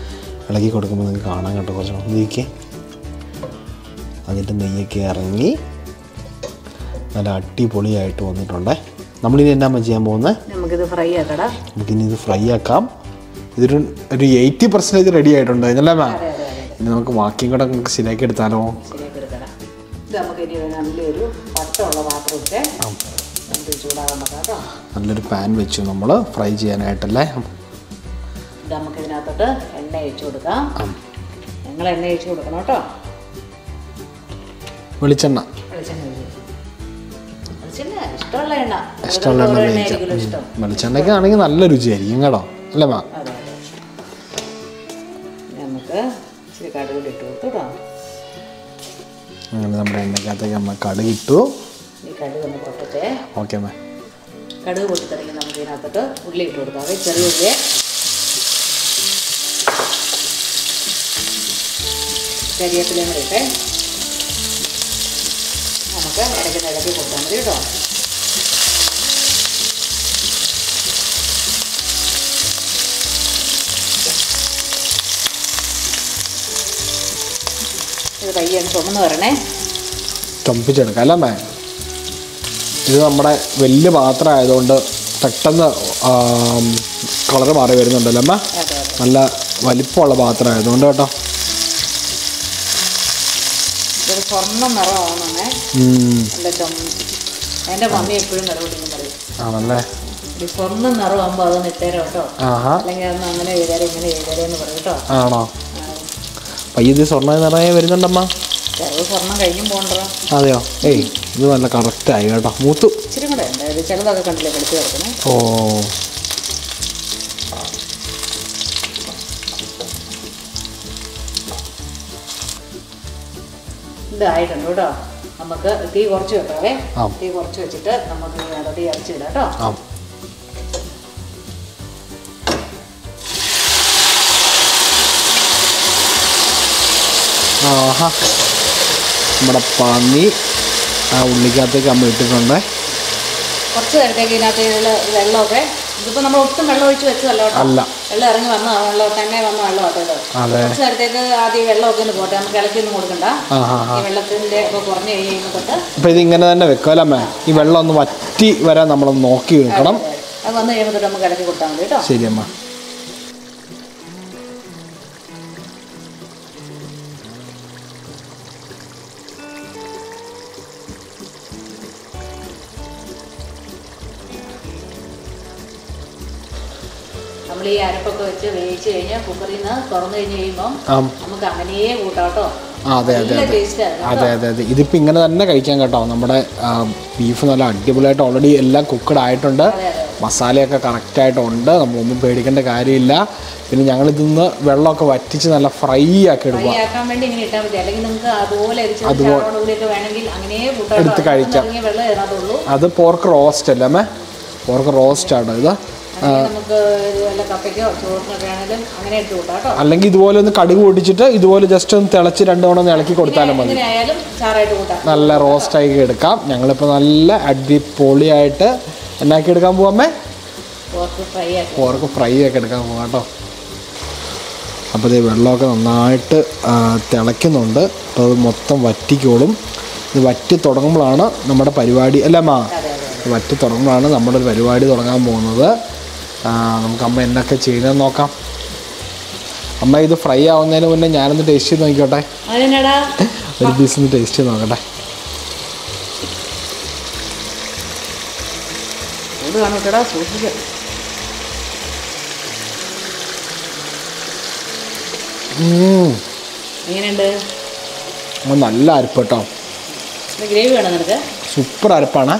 ഇളക്കി കൊടുക്കുമ്പോൾ നിങ്ങൾക്ക് കാണാൻ കേട്ടോ കുറച്ച് നീക്കി അതിൻ്റെ നെയ്യൊക്കെ ഇറങ്ങി നല്ല അടിപൊളിയായിട്ട് വന്നിട്ടുണ്ടേ നമ്മളിനി എന്നാ ചെയ്യാൻ പോകുന്നത് നമുക്കിത് ഫ്രൈ ആക്കടാ നമുക്കിനി ഇത് ഫ്രൈ ആക്കാം ഇതൊരു ഒരു എയ്റ്റി പെർസെൻറ്റേജ് റെഡി ആയിട്ടുണ്ട് അല്ലേ മാം അതെ അതെ അതെ ഇനി നമുക്ക് ബാക്കിയും കൂടെ നമുക്ക് ശരിയാക്കി എടുത്താലോ ശരിയാക്കി എടുക്കണം ഇത് നമുക്ക് ഇനി ഒരു നല്ലൊരു വട്ടമുള്ള പാത്രം ഇട്ട് നമുക്ക് ചൂടാകാൻ നോക്കാം കേട്ടോ നല്ലൊരു പാൻ വെച്ചു നമ്മൾ ഫ്രൈ ചെയ്യാനായിട്ടല്ലേ ഇത് നമുക്ക് ഇതിനകത്തോട്ട് എണ്ണ ഒഴിച്ചു കൊടുക്കാം ഞങ്ങൾ എണ്ണ ഒഴിച്ചു കൊടുക്കണം കേട്ടോ വെളിച്ചെണ്ണ വെളിച്ചെണ്ണ ഒഴിച്ച്. വെളിച്ചെണ്ണ ഇഷ്ടമുള്ള എണ്ണ ഇഷ്ടമുള്ള എണ്ണ ഓരോ ഉപയോഗിക്കാം എണ്ണയായിരിക്കുമല്ലോ ഇഷ്ടം വെളിച്ചെണ്ണയ്ക്ക് ആണെങ്കിൽ നല്ല രുചിയായിരിക്കും കേട്ടോ അല്ലേ മാം അതെ അതെ നമുക്ക് ഇച്ചിരി കടുകൂടി ഇട്ട് കൊടുത്തു കേട്ടോ അങ്ങനെ നമ്മുടെ എണ്ണയ്ക്കകത്തേക്ക് നമ്മൾ കടുക് ഇട്ടു ഈ കടുക് ഒന്ന് പൊട്ടട്ടെ ഓക്കെ മാം കടുക് പൊട്ടിത്തറിയുമ്പോൾ നമുക്ക് ഇതിനകത്തോട്ട് ഉള്ളി ഇട്ട് കൊടുക്കാം അത് ചെറിയ ഉള്ളി കരിയേപ്പിലയും കൂടി ഇട്ടേ നമുക്ക് ഇടയ്ക്ക് ഇടയ്ക്ക് കൊടുത്താൽ മതി കേട്ടോ ഇത് പയ്യാണ് ചുമന്ന് വരണേ ചുമപ്പിച്ചെടുക്കാം അല്ലേ മാം ഇത് നമ്മുടെ വലിയ പാത്രം ആയതുകൊണ്ട് പെട്ടെന്ന് കളർ മാറി വരുന്നുണ്ടല്ലോ അമ്മ അതെ അതെ നല്ല വലിപ്പമുള്ള പാത്രം ആയതുകൊണ്ട് കേട്ടോ ഇതൊരു സ്വർണ്ണ നിറമാവണേ ഉം. നല്ല ചുമ എൻ്റെ മമ്മി എപ്പോഴും നിറവിടിക്കും പറയും ആണല്ലേ ഒരു സ്വർണ്ണ നിറമാകുമ്പോൾ അതൊന്ന് ഇട്ടേരോ കേട്ടോ ആഹാ അല്ലെങ്കിൽ അതൊന്ന് അങ്ങനെ ചെയ്തേരെ ഇങ്ങനെ ചെയ്തേരെ എന്ന് പറയും കേട്ടോ ആണോ പയ്യത് സ്വർണ്ണ നിറയെ വരുന്നുണ്ടമ്മ ചിലവ് സ്വർണ്ണം കഴിഞ്ഞും പോകണ്ടോ അതെയോ ഏയ് ഇത് നല്ല കറക്റ്റായി കേട്ടോ മൂത്തു ഇച്ചിരി കൂടെ ഉണ്ട് ഇത് ചിലതൊക്കെ കണ്ടില്ലേ കടിച്ചു കിടക്കണേ ഓ ഇതായിട്ടുണ്ട് കേട്ടോ നമുക്ക് തീ കുറച്ച് വെക്കാവേ ആ. തീ കുറച്ച് വെച്ചിട്ട് നമുക്ക് അതിനകത്ത് ഇറച്ചിടാം കേട്ടോ ആ ആഹാ നമ്മുടെ പന്നി ആ ഉള്ളിക്കകത്തേക്ക് അമ്മ ഇട്ടിട്ടുണ്ട് കുറച്ച് നേരത്തേക്ക് ഇതിനകത്ത് ഇതില് വെള്ളമൊക്കെ ഇതിപ്പോൾ നമ്മൾ ഒട്ടും വെള്ളം ഒഴിച്ച് വെച്ചതല്ല കേട്ടോ അല്ല വെള്ളം ഇറങ്ങി വന്ന വെള്ളം തന്നെ വന്ന വെള്ളം കേട്ടോ ഇത് അതെ കുറച്ച് നേരത്തേക്ക് ആദ്യം ഈ വെള്ളമൊക്കെ ഒന്ന് പോട്ടെ നമുക്ക് ഇളക്കിയൊന്നും കൊടുക്കണ്ട ആ ആ ആ ഈ വെള്ളത്തിൻ്റെ ഒക്കെ കുറഞ്ഞ് കഴിഞ്ഞ് കഴിയുമ്പോൾ തൊട്ട് അപ്പോൾ ഇത് ഇങ്ങനെ തന്നെ വെക്കും അല്ലേ അമ്മേ ഈ വെള്ളം ഒന്ന് വറ്റി വരാൻ നമ്മളൊന്ന് നോക്കി വെക്കണം അത് വന്ന് കഴിയുമ്പോൾ തൊട്ട് നമുക്ക് ഇളക്കി കൊടുത്താൽ മതി കേട്ടോ ശരി അമ്മ നമ്മൾ ഈ അരപ്പൊക്കെ വെച്ച് വേവിച്ച് കഴിഞ്ഞാൽ കുക്കറിൽ നിന്ന് തുറന്നു കഴിഞ്ഞ് കഴിയുമ്പോൾ ആ നമുക്ക് അങ്ങനെയേ കൂട്ടാം കേട്ടോ ആ, അതെ അതെ നല്ല അതെ ടേസ്റ്റാണ് അതെ അതെ അതെ ഇതിപ്പോൾ ഇങ്ങനെ തന്നെ കഴിക്കാൻ കേട്ടോ നമ്മുടെ ബീഫ് നല്ല അടിപൊളിയായിട്ട് ഓൾറെഡി എല്ലാം കുക്കഡ് ആയിട്ടുണ്ട് മസാലയൊക്കെ കറക്റ്റായിട്ടുണ്ട് നമ്മളൊന്നും പേടിക്കേണ്ട കാര്യമില്ല പിന്നെ ഞങ്ങൾ ഇതിന്ന് വെള്ളമൊക്കെ വറ്റിച്ച് നല്ല ഫ്രൈ ആക്കി എടുക്കുക ഫ്രൈ ആക്കാൻ വേണ്ടി ഇങ്ങനെ ഇട്ടാൽ മതി അല്ലെങ്കിൽ നമുക്ക് അതുപോലെ അരിച്ച് ചാറോട് കൂടിയൊക്കെ വേണമെങ്കിൽ അങ്ങനെയേ കൂട്ടാം കേട്ടോ. എടുത്ത് കഴിക്കാം. ഇറങ്ങിയ വെള്ളം ഇതിനകത്തുള്ളൂ അത് പോർക്ക് റോസ്റ്റ് അല്ലേ അമ്മേ പോർക്ക് റോസ്റ്റ് ആണ് ഇത് അല്ലെങ്കിൽ നമുക്ക് ഇത് വല്ല കപ്പയ്ക്കോ ചോറിനൊക്കെ ആണെങ്കിലും അങ്ങനെ ഇട്ട് കൂട്ടാം കേട്ടോ അല്ലെങ്കിൽ ഇതുപോലെ ഒന്ന് കടുക് പൊട്ടിച്ചിട്ട് ഇതുപോലെ ജസ്റ്റ് ഒന്ന് തിളച്ച് രണ്ട് തവണ ഒന്ന് ഇളക്കി കൊടുത്താലും മതി എങ്ങനെ ആയാലും ചാറായിട്ട് കൂട്ടാം നല്ല റോസ്റ്റാക്കി എടുക്കാം ഞങ്ങളിപ്പോൾ നല്ല അടിപൊളിയായിട്ട് എന്നാക്കി എടുക്കാൻ പോവാമേ പോർക്ക് ഫ്രൈ ആക്കി പോർക്ക് ഫ്രൈ ഒക്കെ എടുക്കാൻ പോകാം കേട്ടോ അപ്പോൾ ഇത് വെള്ളമൊക്കെ നന്നായിട്ട് ആ, തിളയ്ക്കുന്നുണ്ട് അപ്പോൾ അത് മൊത്തം വറ്റിക്കോളും ഇത് വറ്റി തുടങ്ങുമ്പോഴാണ് നമ്മുടെ പരിപാടി അല്ല അമ്മ അതെ അതെ വറ്റി തുടങ്ങുമ്പോഴാണ് നമ്മുടെ ഒരു പരിപാടി തുടങ്ങാൻ പോകുന്നത് ആ, നമുക്ക് അമ്മ എന്നൊക്കെ ചെയ്യുന്നതെന്ന് നോക്കാം അമ്മ ഇത് ഫ്രൈ ആവുന്നതിന് മുന്നേ ഞാനൊന്ന് ടേസ്റ്റ് ചെയ്ത് നോക്കിക്കോട്ടെ അതിനെടാ ഒരു പീസ് ഒന്ന് ടേസ്റ്റ് ചെയ്ത് നോക്കട്ടെ ചൂട് കാണൂട്ടടാ സൂക്ഷിക്കുക ഉം. എങ്ങനെയുണ്ട് അത് നല്ല അരപ്പ് കേട്ടോ ഇത് ഗ്രേവി വേണം നിനക്ക് സൂപ്പർ അരപ്പാണ്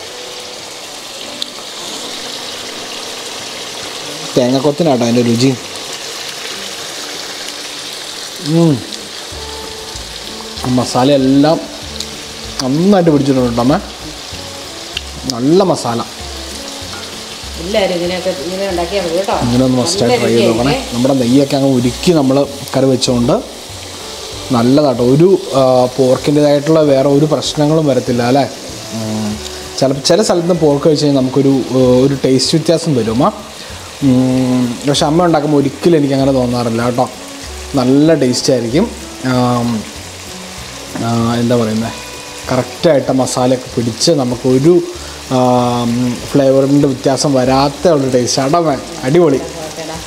തേങ്ങക്കൊത്തിനാട്ടോ അതിൻ്റെ രുചി ഉം. ആ മസാലയെല്ലാം നന്നായിട്ട് പിടിച്ചിട്ടുണ്ട് അമ്മ നല്ല മസാല എല്ലാവരും ഇങ്ങനെയൊക്കെ ഇങ്ങനെ ഉണ്ടാക്കിയാൽ മതി കേട്ടോ ഇങ്ങനെ ഒന്ന് മസ്റ്റായിട്ട് ട്രൈ ചെയ്ത് നോക്കണേ നമ്മുടെ നെയ്യൊക്കെ അങ്ങ് ഉരുക്കി നമ്മൾ കറി വെച്ചുകൊണ്ട് നല്ലതാട്ടോ ഒരു പോർക്കിൻ്റെതായിട്ടുള്ള വേറെ ഒരു പ്രശ്നങ്ങളും വരത്തില്ല അല്ലേ ഉം. ചില ചില സ്ഥലത്ത് നിന്ന് പോർക്ക് വെച്ച് കഴിഞ്ഞാൽ നമുക്കൊരു ആ, ഒരു ടേസ്റ്റ് വ്യത്യാസം വരും ആ ഉം. പക്ഷെ അമ്മ ഉണ്ടാക്കുമ്പോൾ ഒരിക്കലും എനിക്ക് അങ്ങനെ തോന്നാറില്ല കേട്ടോ നല്ല ടേസ്റ്റ് ആയിരിക്കും ആം, ആ, എന്താ പറയുന്നത് കറക്റ്റായിട്ട് മസാലയൊക്കെ പിടിച്ച് നമുക്കൊരു ഫ്ലേവറിൻ്റെ വ്യത്യാസം വരാത്ത ഒരു ടേസ്റ്റ് അടവ അടിപൊളി ഓക്കേടാ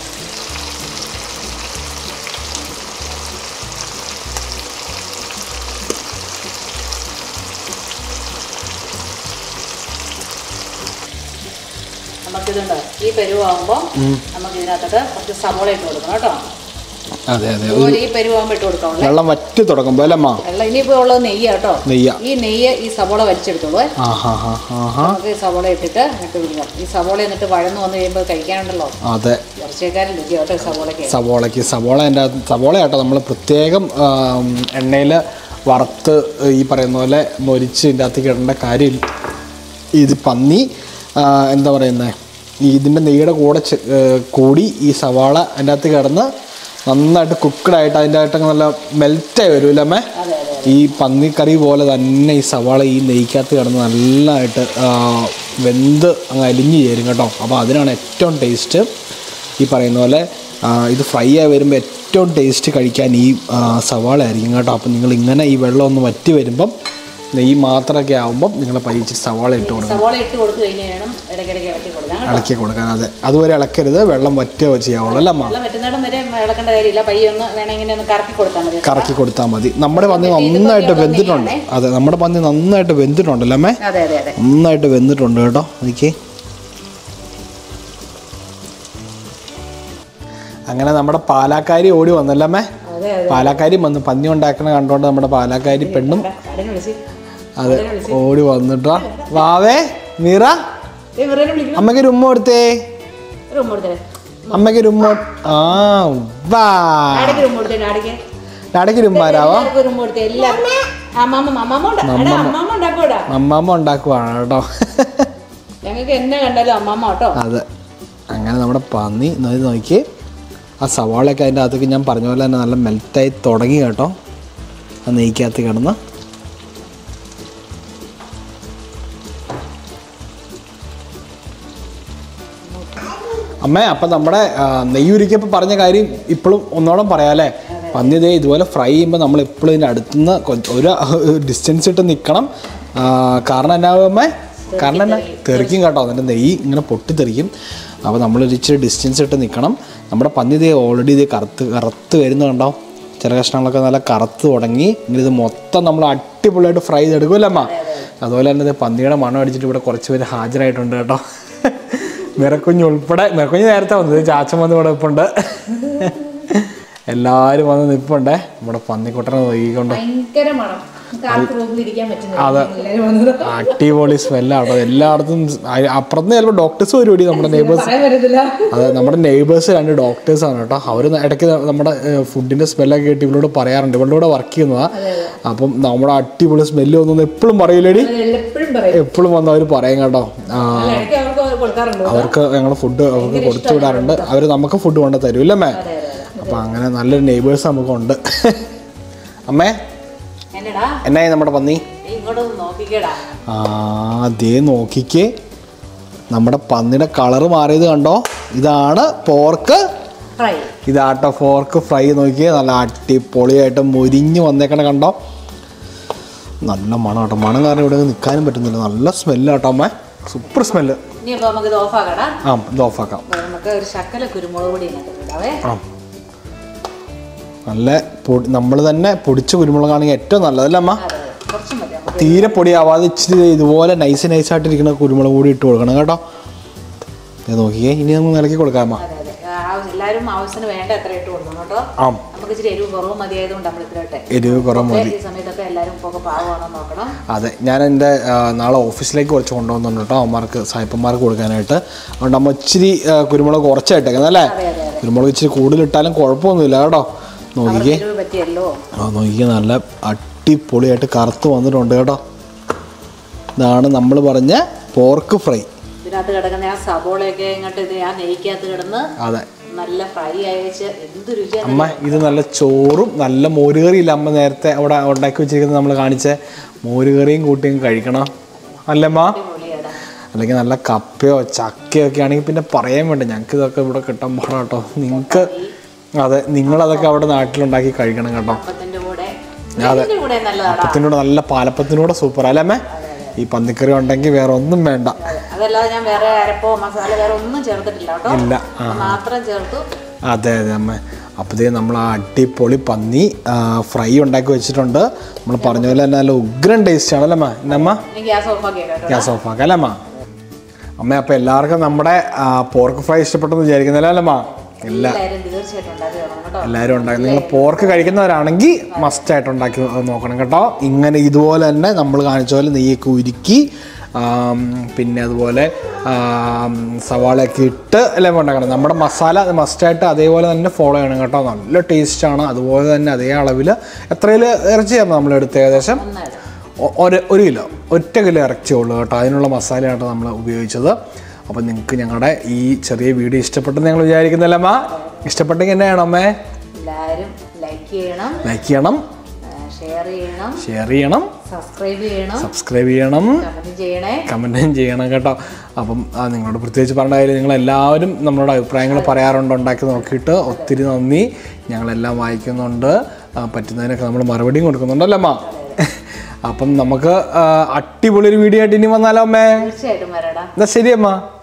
നമുക്കിതുണ്ട് ഈ പരുവാകുമ്പോൾ നമുക്ക് ഇതിനകത്തോട്ട് കുറച്ച് സവോള ഇട്ട് കൊടുക്കണം കേട്ടോ അതെ അതെ അതുപോലെ ഈ പരുവാകുമ്പോൾ ഇട്ട് കൊടുക്കാവുള്ളേ വെള്ളം വറ്റി തുടങ്ങുമ്പോൾ അല്ലേ അമ്മ വെള്ളം ഇനിയിപ്പോൾ ഉള്ളത് നെയ്യാ കേട്ടോ നെയ്യ ഈ നെയ്യ് ഈ സവോള വലിച്ചെടുത്തോളൂ ആ ഹാ ഹാ ഹാ ഹാ നമുക്ക് ഈ സവോള ഇട്ടിട്ട് എന്നിട്ട് വിടുക ഈ സവോള എന്നിട്ട് വഴന്ന് വന്ന് കഴിയുമ്പോൾ കഴിക്കാനുണ്ടല്ലോ അതെ ഇറച്ചിക്കാരൻ രുചി കേട്ടോ ഈ സവോളയ്ക്ക് സവോളയ്ക്ക് സവോള എൻ്റെ സവോള കേട്ടോ നമ്മൾ പ്രത്യേകം എണ്ണയിൽ വറുത്ത് ഈ പറയുന്ന പോലെ മൊരിച്ച് ഇതിൻ്റെ അകത്തേക്ക് ഇടേണ്ട കാര്യമില്ല ഇത് പന്നി ആ, എന്താ പറയുന്നത് ഇതിൻ്റെ നെയ്യുടെ കൂടെ ചെ- ഏ, കൂടി ഈ സവാള അതിൻ്റെ അകത്ത് കിടന്ന് നന്നായിട്ട് കുക്കഡായിട്ട് അതിൻ്റെ ആയിട്ടൊക്കെ നല്ല മെൽറ്റായി വരുമല്ലേ അമ്മേ അതെ അതെ ഈ പന്നിക്കറി പോലെ തന്നെ ഈ സവാള ഈ നെയ്ക്കകത്ത് കിടന്ന് നല്ലതായിട്ട് ആ, വെന്ത് അങ്ങ് അലിഞ്ഞ് ചേരും കേട്ടോ അപ്പോൾ അതിനാണ് ഏറ്റവും ടേസ്റ്റ് ഈ പറയുന്ന പോലെ ആ, ഇത് ഫ്രൈ ആയി വരുമ്പോൾ ഏറ്റവും ടേസ്റ്റ് കഴിക്കാൻ ഈ ആ, സവാള ആയിരിക്കും കേട്ടോ അപ്പോൾ നിങ്ങൾ ഇങ്ങനെ ഈ വെള്ളം ഒന്ന് വറ്റി വരുമ്പം നെയ്യ് മാത്രമൊക്കെ ആകുമ്പം നിങ്ങൾ പരീക്ഷിച്ച് സവാള ഇട്ട് കൊടുക്കണം സവോള ഇട്ട് കൊടുത്തു കഴിഞ്ഞ് വേണം ഇടയ്ക്കിടയ്ക്ക് ഇളക്കി കൊടുക്കാൻ കേട്ടോ ഇളക്കി കൊടുക്കാൻ അതെ അതുവരെ ഇളക്കരുത് വെള്ളം വറ്റുക ചെയ്യാവുള്ളൂ അല്ലേ അമ്മ വെള്ളം പറ്റുന്നിടം വരെ ഇളക്കേണ്ട കാര്യമില്ല പയ്യെ ഒന്ന് വേണമെങ്കിൽ ഒന്ന് കറക്കി കൊടുത്താൽ മതി കറക്കി കൊടുത്താൽ മതി നമ്മുടെ പന്നി നന്നായിട്ട് വെന്തിട്ടുണ്ട് അതെ നമ്മുടെ പന്നി നന്നായിട്ട് വെന്തിട്ടുണ്ടല്ലോ അമ്മേ അതെ അതെ അതെ നന്നായിട്ട് വെന്തിട്ടുണ്ട് കേട്ടോ എനിക്ക് അങ്ങനെ നമ്മുടെ പാലാക്കാരി ഓടി വന്നല്ലേ അമ്മേ അതെ പാലാക്കാരി വന്ന് പന്നി ഉണ്ടാക്കണ കണ്ടോണ്ട് നമ്മുടെ പാലാക്കാരി പെണ്ണും അതെ ആരെയും വിളിച്ച് അതെ ഓടി വന്നിട്ടോ വാവേ മീറ ഏ വെറുതെ വിളിക്കണം അമ്മയ്ക്ക് ഒരു ഉമ്മ കൊടുത്തേ റൂം കൊടുത്തേ അമ്മയ്ക്ക് ഒരു ഉമ്മ ആ വാ ആടയ്ക്ക് റൂം കൊടുത്തേ ആടയ്ക്ക് ഡാഡിക്ക് ഒരു ഉമ്മാരാവോ എല്ലാവർക്കും റൂം കൊടുത്തേ എല്ലാവർക്കും അമ്മാമ്മ അമ്മാമ്മ ഉണ്ട് എടാ, അമ്മാമ്മ ഉണ്ടാക്കൂടാ അമ്മാമ്മ ഉണ്ടാക്കുവാണ് കേട്ടോ ഞങ്ങൾക്ക് എന്നെ കണ്ടാലും അമ്മാമ്മ കേട്ടോ അതെ അങ്ങനെ നമ്മുടെ പന്നി നോക്കി നോക്കി ആ സവാളയൊക്കെ അതിൻ്റെ അകത്തേക്ക് ഞാൻ പറഞ്ഞ പോലെ തന്നെ നല്ല മെൽറ്റായി തുടങ്ങി കേട്ടോ ആ നെയ്ക്കകത്ത് കിടന്ന് അമ്മേ അപ്പം നമ്മുടെ ആ, നെയ്യുരുക്കിയപ്പോൾ പറഞ്ഞ കാര്യം ഇപ്പോഴും ഒന്നോളം പറയാല്ലേ പന്നി ദേ ഇതുപോലെ ഫ്രൈ ചെയ്യുമ്പോൾ നമ്മൾ എപ്പോഴും ഇതിൻ്റെ അടുത്തുനിന്ന് കൊ- ഒരു ഡിസ്റ്റൻസ് ഇട്ട് നിൽക്കണം ആ, കാരണം എന്നാ അമ്മേ കാരണം എന്നാ തെറിക്കും കേട്ടോ അതിൻ്റെ നെയ്യ് ഇങ്ങനെ പൊട്ടിത്തെറിക്കും അപ്പോൾ നമ്മളൊരു ഇച്ചിരി ഡിസ്റ്റൻസ് ഇട്ട് നിൽക്കണം നമ്മുടെ പന്നി ദേ ഓൾറെഡി ഇത് കറുത്ത് കറുത്ത് വരുന്നത് കണ്ടോ ചില കഷ്ണങ്ങളൊക്കെ നല്ല കറുത്ത് തുടങ്ങി ഇങ്ങനെ ഇത് മൊത്തം നമ്മൾ അടിപൊളിയായിട്ട് ഫ്രൈ ചെയ്തെടുക്കുമല്ലോ അമ്മ അതുപോലെ തന്നെ ഇത് പന്നിയുടെ മണം അടിച്ചിട്ട് ഇവിടെ കുറച്ച് പേര് ഹാജരായിട്ടുണ്ട് കേട്ടോ മിറക്കുഞ്ഞ് ഉൾപ്പെടെ മിറക്കുഞ്ഞ് നേരത്തെ വന്നത് ചാച്ചൻ വന്ന് ഇവിടെ നിൽപ്പുണ്ട് എല്ലാവരും വന്ന് നിൽപ്പുണ്ടേ നമ്മുടെ പന്നിക്കുട്ടനെ നോക്കിക്കൊണ്ട് ഭയങ്കര മണം കാർക്ക് റൂമിൽ ഇരിക്കാൻ പറ്റുന്നില്ല അതെ. എല്ലാവരും വന്നത് അടിപൊളി സ്മെല്ലാണ് എല്ലായിടത്തും അ- അപ്പുറത്ത് ചിലപ്പോൾ ഡോക്ടേഴ്സ് വരുമടി നമ്മുടെ നെയ്ബേഴ്സ് പറയാൻ പറ്റത്തില്ല അതെ നമ്മുടെ നെയ്ബേഴ്സ് രണ്ട് ഡോക്ടേഴ്സ് ആണ് കേട്ടോ അവർ ഇടയ്ക്ക് നമ്മുടെ ഫുഡിന്റെ സ്മെല്ലൊക്കെ കേട്ട് ഇവളോട് പറയാറുണ്ട് ഇവളുടെ കൂടെ വർക്ക് ചെയ്യുന്നതാ അപ്പം നമ്മുടെ അടിപൊളി സ്മെല്ല് ഒന്നും എപ്പോഴും പറയില്ലേടി എപ്പോഴും പറയും എപ്പോഴും വന്ന് അവർ പറയും കേട്ടോ ആ, അല്ല, ഇടയ്ക്ക് അവർക്ക് കൊടുക്കാറുണ്ട് അവർക്ക് ഞങ്ങൾ ഫുഡ് അവർക്ക് കൊടുത്തു വിടാറുണ്ട് അവർ നമുക്ക് ഫുഡ് കൊണ്ട് തരുമല്ലേ അമ്മേ അതെ അതെ അതെ അപ്പം അങ്ങനെ നല്ലൊരു നെയ്ബേഴ്സ് നമുക്കുണ്ട് അമ്മേ എന്നടാ എന്നായി നമ്മുടെ പന്നി നീ ഇങ്ങോട്ടൊന്ന് നോക്കിക്കേടാ ആ അതേ നോക്കിക്കേ നമ്മുടെ പന്നിയുടെ കളറ് മാറിയത് കണ്ടോ ഇതാണ് പോർക്ക് ഫ്രൈ ഇതാട്ടോ ഫോർക്ക് ഫ്രൈ നോക്കിയേ നല്ല അടിപൊളിയായിട്ട് മൊരിഞ്ഞ് വന്നേക്കണ കണ്ടോ നല്ല മണം കേട്ടോ മണം കാരണം ഇവിടെ നിൽക്കാനും പറ്റുന്നില്ല നല്ല സ്മെല്ല് കേട്ടോ അമ്മ സൂപ്പർ സ്മെല്ല് ഇനിയിപ്പോ നമുക്ക് ഇത് ഓഫാക്കടാ ആ ഇത് ഓഫാക്കാം നമുക്ക് ഒരു ശക്കല കുരുമുളക് പൊടി ഇതിനകത്ത് ഇടാവേ ആ നല്ല പൊടി നമ്മൾ തന്നെ പൊടിച്ച കുരുമുളകാണെങ്കിൽ ഏറ്റവും നല്ലതല്ലേ അമ്മ അതെ അതെ. കുറച്ച് മതി നമുക്ക് തീരെ പൊടിയാവാതെ ഇച്ചിരി ദേ ഇതുപോലെ നൈസ് നൈസായിട്ടിരിക്കുന്ന കുരുമുളക് കൂടി ഇട്ട് കൊടുക്കണം കേട്ടോ ഇത് നോക്കിയേ ഇനി നമുക്ക് നിലക്കി കൊടുക്കാം അമ്മ അതെ അതെ ആ, എല്ലാവരും ആവശ്യത്തിന് വേണ്ട എത്ര ഇട്ട് കൊടുക്കണം കേട്ടോ ആ നമുക്ക് ഇച്ചിരി എരിവ് കുറവ് മതിയായതുകൊണ്ട് നമ്മൾ ഇത്ര ഇട്ടെ എരിവ് കുറവ് മതി ഈ സമയത്തൊക്കെ എല്ലാവരും ഇപ്പോൾ പാകമാണോ നോക്കണം അതെ ഞാൻ എൻ്റെ ആ, നാളെ ഓഫീസിലേക്ക് കുറച്ച് കൊണ്ടുവന്നുണ്ട് കേട്ടോ അവന്മാർക്ക് സായിപ്പന്മാർക്ക് കൊടുക്കാനായിട്ട് അതുകൊണ്ട് അമ്മ ഇച്ചിരി ആ, കുരുമുളക് കുറച്ചായിട്ടേക്കുന്നത് അല്ലേ അതെ അതെ അതെ കുരുമുളക് ഇച്ചിരി കൂടുതലിട്ടാലും കുഴപ്പമൊന്നുമില്ല കേട്ടോ നോക്കിക്കേ എരിവ് പറ്റിയല്ലോ ആ നോക്കിക്കേ നല്ല അടിപൊളിയായിട്ട് കറുത്ത് വന്നിട്ടുണ്ട് കേട്ടോ ഇതാണ് നമ്മൾ പറഞ്ഞ പോർക്ക് ഫ്രൈ ഇതിനകത്ത് കിടക്കുന്ന ആ സബോളയൊക്കെ ഇങ്ങോട്ട് ഇത് ആ നെയ്ക്കകത്ത് കിടന്ന് അതെ നല്ല ഫ്രൈ അയച്ച് എന്ത് രുചിയാണ് അമ്മ ഇത് നല്ല ചോറും നല്ല മോരുകറിയില്ല അമ്മ നേരത്തെ അവിടെ ഉണ്ടാക്കി വെച്ചിരിക്കുന്നത് നമ്മൾ കാണിച്ച മോരുകറിയും കൂട്ടിയും കഴിക്കണം അല്ലമ്മ പൊളിയാടാ അല്ലെങ്കിൽ നല്ല കപ്പയോ ചക്കയോ ഒക്കെ ആണെങ്കിൽ പിന്നെ പറയാൻ വേണ്ട ഞങ്ങൾക്ക് ഇതൊക്കെ ഇവിടെ കിട്ടാൻ പാടാ കേട്ടോ നിങ്ങൾക്ക് അതെ നിങ്ങളതൊക്കെ അവിടെ നാട്ടിലുണ്ടാക്കി കഴിക്കണം കേട്ടോ അപ്പത്തിന്റെ കൂടെ ഇതിന്റെ കൂടെ നല്ലതാടാ അപ്പത്തിനൂടെ നല്ല പാലപ്പത്തിനൂടെ സൂപ്പർ അല്ലേ അമ്മേ ഈ പന്നിക്കറി ഉണ്ടെങ്കിൽ വേറെ ഒന്നും വേണ്ട അതല്ലാതെ ഞാൻ വേറെ അരപ്പോ മസാല വേറെ ഒന്നും ചേർത്തിട്ടില്ല കേട്ടോ ഇല്ല ആ ഇത് മാത്രം ചേർത്തു അതെ അതെ അമ്മ അപ്പോഴത്തേ നമ്മൾ ആ അടിപൊളി പന്നി ഫ്രൈ ഉണ്ടാക്കി വെച്ചിട്ടുണ്ട് നമ്മൾ പറഞ്ഞ പോലെ തന്നെ നല്ല ഉഗ്രൻ ടേസ്റ്റ് ആണല്ലേ അമ്മ എന്നമ്മ ഇനി ഗ്യാസ് ഓഫ് ആക്കി കേട്ടോ ഗ്യാസ് ഓഫ് ആക്കാം അല്ലേ അമ്മ അമ്മ അപ്പോൾ എല്ലാവർക്കും നമ്മുടെ പോർക്ക് ഫ്രൈ ഇഷ്ടപ്പെട്ടെന്ന് വിചാരിക്കുന്നില്ല അല്ലേ അമ്മ എല്ലാ എല്ലാവരും തീർച്ചയായിട്ടും ഉണ്ടാക്കി വേണം കേട്ടോ എല്ലാവരും ഉണ്ടാക്കി നിങ്ങൾ പോർക്ക് കഴിക്കുന്നവരാണെങ്കിൽ മസ്റ്റായിട്ട് ഉണ്ടാക്കി നോക്കണം കേട്ടോ ഇങ്ങനെ ഇതുപോലെ തന്നെ നമ്മൾ കാണിച്ച പോലെ നെയ്യൊക്കെ ഉരുക്കി ആം, പിന്നെ അതുപോലെ ആം, സവാളയൊക്കെ ഇട്ട് എല്ലാം ഉണ്ടാക്കണം നമ്മുടെ മസാല മസ്റ്റായിട്ട് അതേപോലെ തന്നെ ഫോളോ ചെയ്യണം കേട്ടോ നല്ല ടേസ്റ്റാണ് അതുപോലെ തന്നെ അതേ അളവിൽ എത്രയിൽ ഇറച്ചിയാണ് നമ്മൾ എടുത്ത് ഏകദേശം നന്നായിട്ട് ഒ- ഒരു ഒരു കിലോ ഒറ്റ കിലോ ഇറച്ചിയുള്ളൂ കേട്ടോ അതിനുള്ള മസാലയാണ് നമ്മൾ ഉപയോഗിച്ചത് അപ്പം നിങ്ങൾക്ക് ഞങ്ങളുടെ ഈ ചെറിയ വീഡിയോ ഇഷ്ടപ്പെട്ടെന്ന് ഞങ്ങൾ വിചാരിക്കുന്നില്ല അമ്മ ഇഷ്ടപ്പെട്ടെങ്കിൽ എന്നാ ചെയ്യണം അമ്മേ എല്ലാവരും ലൈക്ക് ചെയ്യണം ലൈക്ക് ചെയ്യണം ഷെയർ ചെയ്യണം ഷെയർ ചെയ്യണം സബ്സ്ക്രൈബ് ചെയ്യണം സബ്സ്ക്രൈബ് ചെയ്യണം കമന്റ് ചെയ്യണേ കമൻറ്റും ചെയ്യണം കേട്ടോ അപ്പം ആ, നിങ്ങളോട് പ്രത്യേകിച്ച് പറഞ്ഞ കാര്യം നിങ്ങളെല്ലാവരും നമ്മളോട് അഭിപ്രായങ്ങൾ പറയാറുണ്ട് ഉണ്ടാക്കി നോക്കിയിട്ട് ഒത്തിരി നന്ദി ഞങ്ങളെല്ലാം വായിക്കുന്നുണ്ട് ആ, പറ്റുന്നതിനൊക്കെ നമ്മൾ മറുപടിയും കൊടുക്കുന്നുണ്ടല്ലോ അമ്മ അപ്പം നമുക്ക് ആ, അടിപൊളി ഒരു വീഡിയോ ആയിട്ട് ഇനി വന്നാലോ അമ്മേ തീർച്ചയായിട്ടും വരടാ എന്നാ ശരി അമ്മ